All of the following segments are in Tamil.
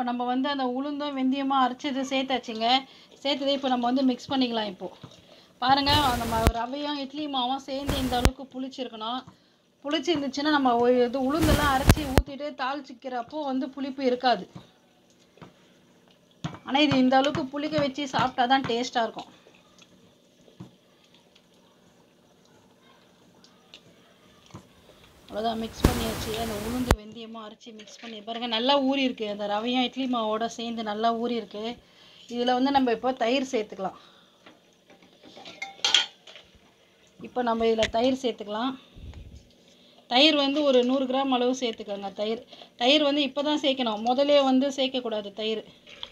இப்போ நம்ம வந்து அந்த உளுந்தும் வெந்தயமாக அரைச்சது சேர்த்தாச்சுங்க சேர்த்ததை இப்போ நம்ம வந்து மிக்ஸ் பண்ணிக்கலாம் இப்போது பாருங்கள் நம்ம ரவையும் இட்லி மாவும் சேர்ந்து இந்த அளவுக்கு புளிச்சிருக்கணும் புளிச்சு இருந்துச்சுன்னா நம்ம ஒ- இது உளுந்தெல்லாம் அரைச்சி ஊற்றிட்டு தாளிச்சிக்கிறப்போ வந்து புளிப்பு இருக்காது ஆனால் இது இந்த அளவுக்கு புளிக்க வச்சு சாப்பிட்டா தான் டேஸ்ட்டாக இருக்கும் அவ்வளோதான் மிக்ஸ் பண்ணியாச்சு அந்த உளுந்து வெந்தயமும் அரைச்சி மிக்ஸ் பண்ணி பாருங்க நல்லா ஊறி இருக்கு அந்த ரவையும் இட்லி மாவோட சேர்ந்து நல்லா ஊறி இருக்கு இதில் வந்து நம்ம இப்போ தயிர் சேர்த்துக்கலாம் இப்போ நம்ம இதில் தயிர் சேர்த்துக்கலாம் தயிர் வந்து ஒரு நூறு கிராம் அளவு சேர்த்துக்கோங்க தயிர் தயிர் வந்து இப்போ தான் சேர்க்கணும் முதலே வந்து சேர்க்கக்கூடாது தயிர்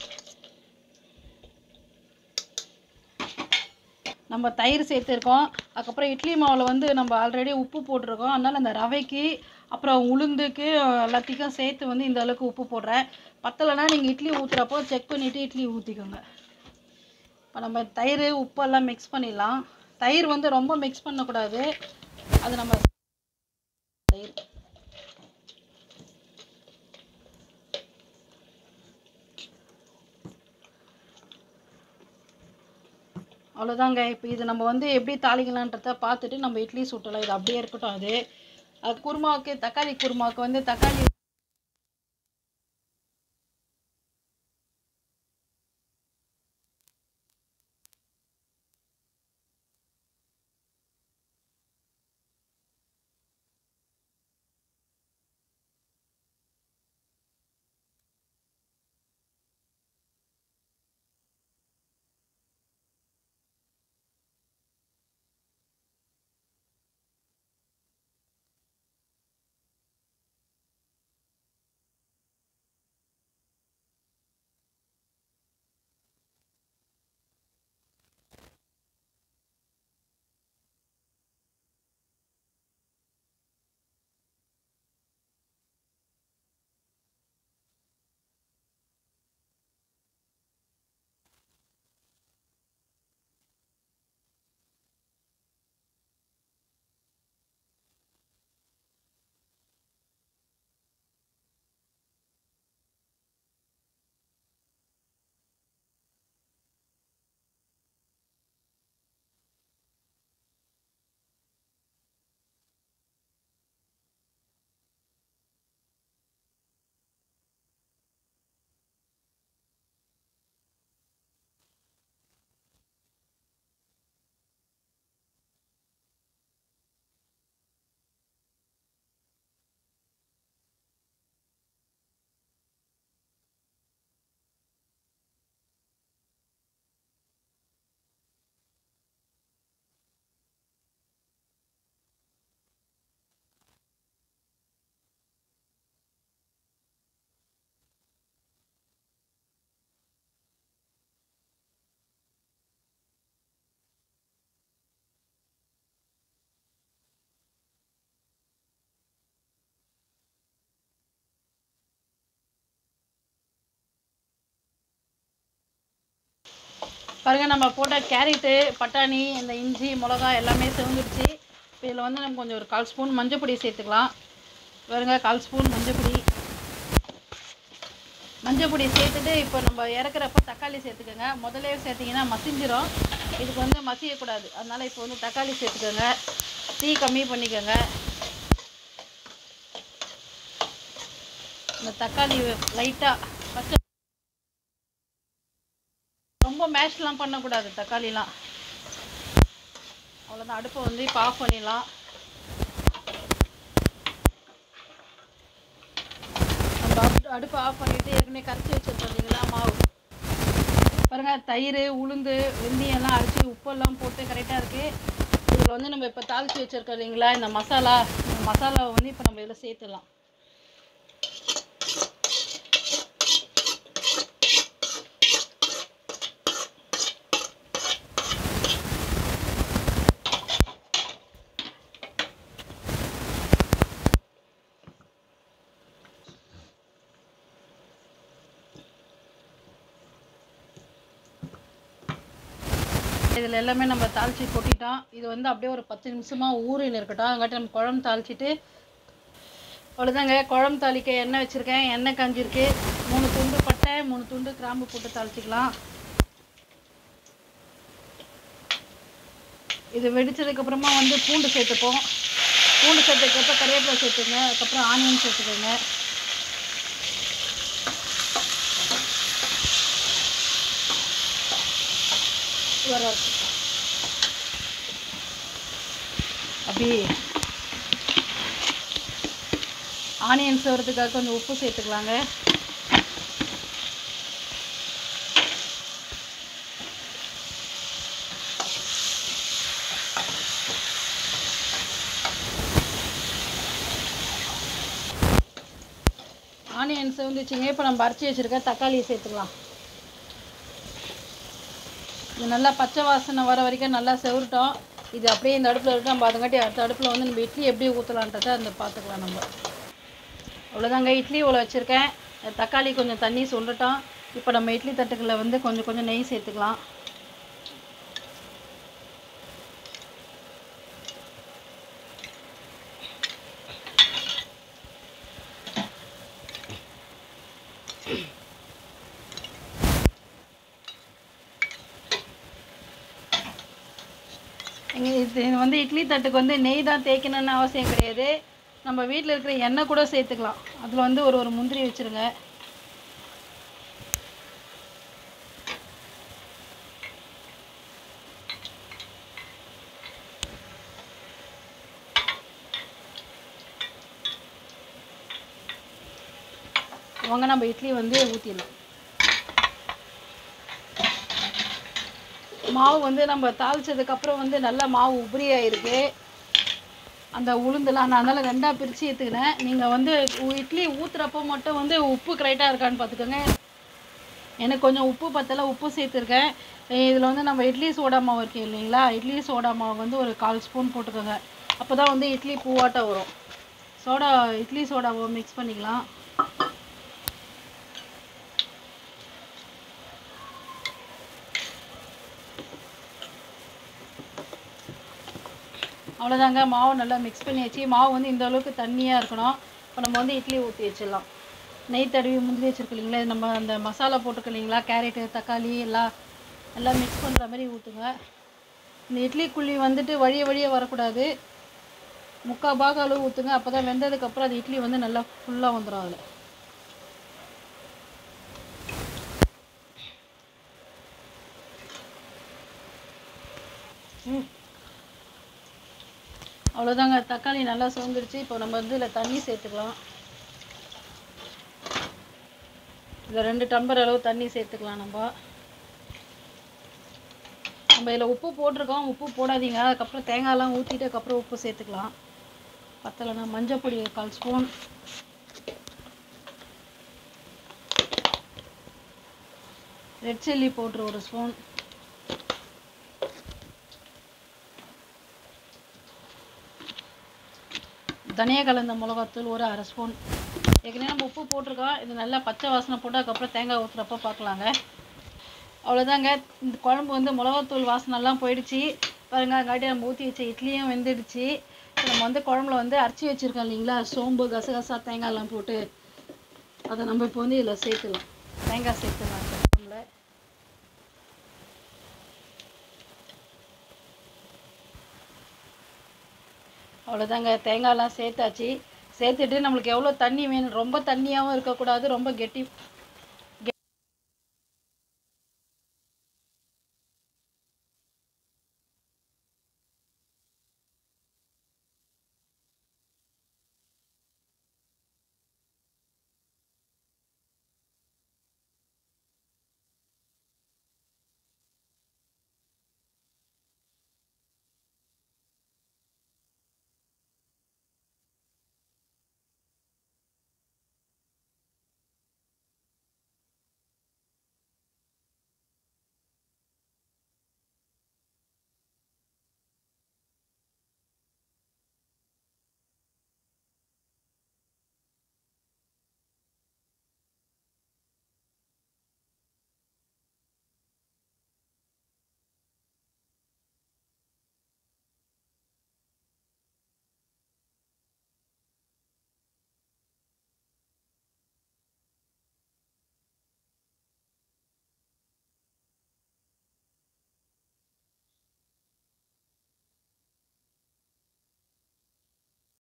நம்ம தயிர் சேர்த்துருக்கோம் அதுக்கப்புறம் இட்லி மாவில் வந்து நம்ம ஆல்ரெடி உப்பு போட்டிருக்கோம் அதனால் அந்த ரவைக்கு அப்புறம் உளுந்துக்கு எல்லாத்துக்கும் சேர்த்து வந்து இந்த அளவுக்கு உப்பு போடுறேன் பத்தலைன்னா நீங்கள் இட்லி ஊற்றுறப்போ செக் பண்ணிவிட்டு இட்லி ஊற்றிக்கோங்க இப்போ நம்ம தயிர் உப்பெல்லாம் மிக்ஸ் பண்ணிடலாம் தயிர் வந்து ரொம்ப மிக்ஸ் பண்ணக்கூடாது அது நம்ம தயிர் அவ்வளோதாங்க இப்போ இது நம்ம வந்து எப்படி தாளிக்கலான்றத பார்த்துட்டு நம்ம இட்லி சுட்டலாம் இது அப்படியே இருக்கட்டும் அது அது குருமாவுக்கு தக்காளி குருமாவுக்கு வந்து தக்காளி பாருங்க நம்ம போட்ட கேரட்டு பட்டாணி இந்த இஞ்சி மிளகா எல்லாமே சிவந்துடுச்சு இப்போ இதில் வந்து நம்ம கொஞ்சம் ஒரு கால் ஸ்பூன் மஞ்சள் பொடி சேர்த்துக்கலாம் பாருங்க கால் ஸ்பூன் மஞ்சள் பொடி மஞ்சள் பொடி சேர்த்துட்டு இப்போ நம்ம இறக்குறப்ப தக்காளி சேர்த்துக்கோங்க முதல்ல சேர்த்திங்கன்னா மசிஞ்சிரும் இதுக்கு வந்து மசியக்கூடாது அதனால் இப்போ வந்து தக்காளி சேர்த்துக்கோங்க தீ கம்மி பண்ணிக்கோங்க இந்த தக்காளி லைட்டாக பச்சை ரொம்ப மேஷ்லாம் பண்ணக்கூடாது தக்காளிலாம் அவ்வளோதான் அடுப்பை வந்து இப்போ ஆஃப் பண்ணிடலாம் நம்ம அடுப்பு- அடுப்பை ஆஃப் பண்ணிவிட்டு ஏற்கனவே கரைச்சி வச்சுருக்கோம் இல்லைங்களா மாவு பாருங்க தயிர் உளுந்து வெந்தயம் எல்லாம் அரைச்சி உப்பெல்லாம் போட்டு கரெக்டாக இருக்குது இதில் வந்து நம்ம இப்போ தாளித்து வச்சுருக்கோம் இல்லைங்களா இந்த மசாலா இந்த மசாலாவை வந்து இப்போ நம்ம இதில் சேர்த்துடலாம் இதில் எல்லாமே நம்ம தாளித்து கொட்டிட்டோம் இது வந்து அப்படியே ஒரு பத்து நிமிஷமாக ஊறின்னு இருக்கட்டும் அங்காட்டி நம்ம குழம்பு தாளிச்சிட்டு அவ்வளோதாங்க குழம்பு தாளிக்க எண்ணெய் வச்சுருக்கேன் எண்ணெய் காஞ்சிருக்கு மூணு துண்டு பட்டை பட்டை மூணு துண்டு கிராம்பு போட்டு தாளிச்சிக்கலாம் இது வெடிச்சதுக்கு அப்புறமா வந்து பூண்டு சேர்த்துப்போம் பூண்டு சேர்த்ததுக்கப்புறம் கறிவேப்பிலை சேர்த்துங்க அதுக்கப்புறம் ஆனியன் சேர்த்துக்கோங்க வர அப்படி ஆனியன் சோறதுக்காக கொஞ்சம் உப்பு சேர்த்துக்கலாங்க ஆனியன் செவந்துச்சுங்க இப்போ நம்ம அரைச்சி வச்சுருக்க தக்காளியை சேர்த்துக்கலாம் இது நல்லா பச்சை வாசனை வர வரைக்கும் நல்லா செவருட்டோம் இது அப்படியே இந்த அடுப்பில் இருக்கட்டும் நம்ம அதுங்காட்டி அடுத்த அடுப்பில் வந்து நம்ம இட்லி எப்படி ஊற்றலான்றதை அந்த பார்த்துக்கலாம் நம்ம அவ்வளோதாங்க இட்லி இவ்வளோ வச்சுருக்கேன் தக்காளி கொஞ்சம் தண்ணி சொல்லட்டும் இப்போ நம்ம இட்லி தட்டுக்களை வந்து கொஞ்சம் கொஞ்சம் நெய் சேர்த்துக்கலாம் எங்க இது இது வந்து இட்லி தட்டுக்கு வந்து நெய் தான் தேய்க்கணும்னு அவசியம் கிடையாது நம்ம வீட்டில் இருக்கிற எண்ணெய் கூட சேர்த்துக்கலாம் அதில் வந்து ஒரு ஒரு முந்திரி வச்சுருங்க வாங்க நம்ம இட்லி வந்து ஊற்றிடலாம் மாவு வந்து நம்ம தாளிச்சதுக்கு அப்புறம் வந்து நல்லா மாவு உபரி ஆயிருக்கு அந்த உளுந்துலாம் நான் அதனால் ரெண்டாக பிரித்து ஏற்றுக்கினேன் நீங்கள் வந்து உ- இட்லி ஊற்றுறப்போ மட்டும் வந்து உப்பு கரெக்டாக இருக்கான்னு பார்த்துக்கோங்க எனக்கு கொஞ்சம் உப்பு பத்தல உப்பு சேர்த்துருக்கேன் இதில் வந்து நம்ம இட்லி சோடா மாவு இருக்கு இல்லைங்களா இட்லி சோடா மாவு வந்து ஒரு கால் ஸ்பூன் போட்டுக்கோங்க அப்போ தான் வந்து இட்லி பூவாட்டம் வரும் சோடா இட்லி சோடாவை மிக்ஸ் பண்ணிக்கலாம் அவ்வளோதாங்க மாவு நல்லா மிக்ஸ் பண்ணி வச்சு மாவு வந்து இந்த அளவுக்கு தண்ணியாக இருக்கணும் இப்போ நம்ம வந்து இட்லி ஊற்றி வச்சிடலாம் நெய் தடவி முந்திரி வச்சிருக்கு இல்லைங்களா இது நம்ம அந்த மசாலா போட்டிருக்கு இல்லைங்களா கேரட்டு தக்காளி எல்லாம் எல்லாம் மிக்ஸ் பண்ணுற மாதிரி ஊற்றுங்க இந்த இட்லி குழி வந்துட்டு வழிய வழிய வரக்கூடாது முக்கால் பாக அளவு ஊற்றுங்க அப்போ தான் வெந்ததுக்கப்புறம் அது இட்லி வந்து நல்லா ஃபுல்லாக வந்துடும் அதில் ம் அவ்வளோதாங்க தக்காளி நல்லா சோந்துருச்சு இப்போ நம்ம வந்து இதில் தண்ணி சேர்த்துக்கலாம் இதில் ரெண்டு டம்பர் அளவு தண்ணி சேர்த்துக்கலாம் நம்ம நம்ம இதில் உப்பு போட்டிருக்கோம் உப்பு போடாதீங்க அதுக்கப்புறம் தேங்காய்லாம் ஊற்றிட்டு அதுக்கப்புறம் உப்பு சேர்த்துக்கலாம் பத்தலைன்னா மஞ்சள் பொடி ஒரு கால் ஸ்பூன் ரெட் சில்லி பவுட்ரு ஒரு ஸ்பூன் தனியா கலந்த மிளகாத்தூள் ஒரு அரை ஸ்பூன் ஏற்கனவே நம்ம உப்பு போட்டிருக்கோம் இது நல்லா பச்சை வாசனை போட்டு அதுக்கப்புறம் தேங்காய் ஊற்றுறப்ப பார்க்கலாங்க அவ்வளோதாங்க இந்த குழம்பு வந்து மிளகாத்தூள் வாசனைலாம் போயிடுச்சு பாருங்க அதுக்காட்டி நம்ம ஊற்றி வச்ச இட்லியும் வெந்துடுச்சு இப்போ நம்ம வந்து குழம்புல வந்து அரைச்சி வச்சுருக்கோம் இல்லைங்களா சோம்பு கசகசா தேங்காய்லாம் போட்டு அதை நம்ம இப்போ வந்து இதில் சேர்த்துலாம் தேங்காய் சேர்த்துலாம் இந்த குழம்புல அவ்வளோதாங்க தேங்காய்லாம் சேர்த்தாச்சு சேர்த்துட்டு நம்மளுக்கு எவ்வளோ தண்ணி வேணும் ரொம்ப தண்ணியாகவும் இருக்கக்கூடாது ரொம்ப கெட்டி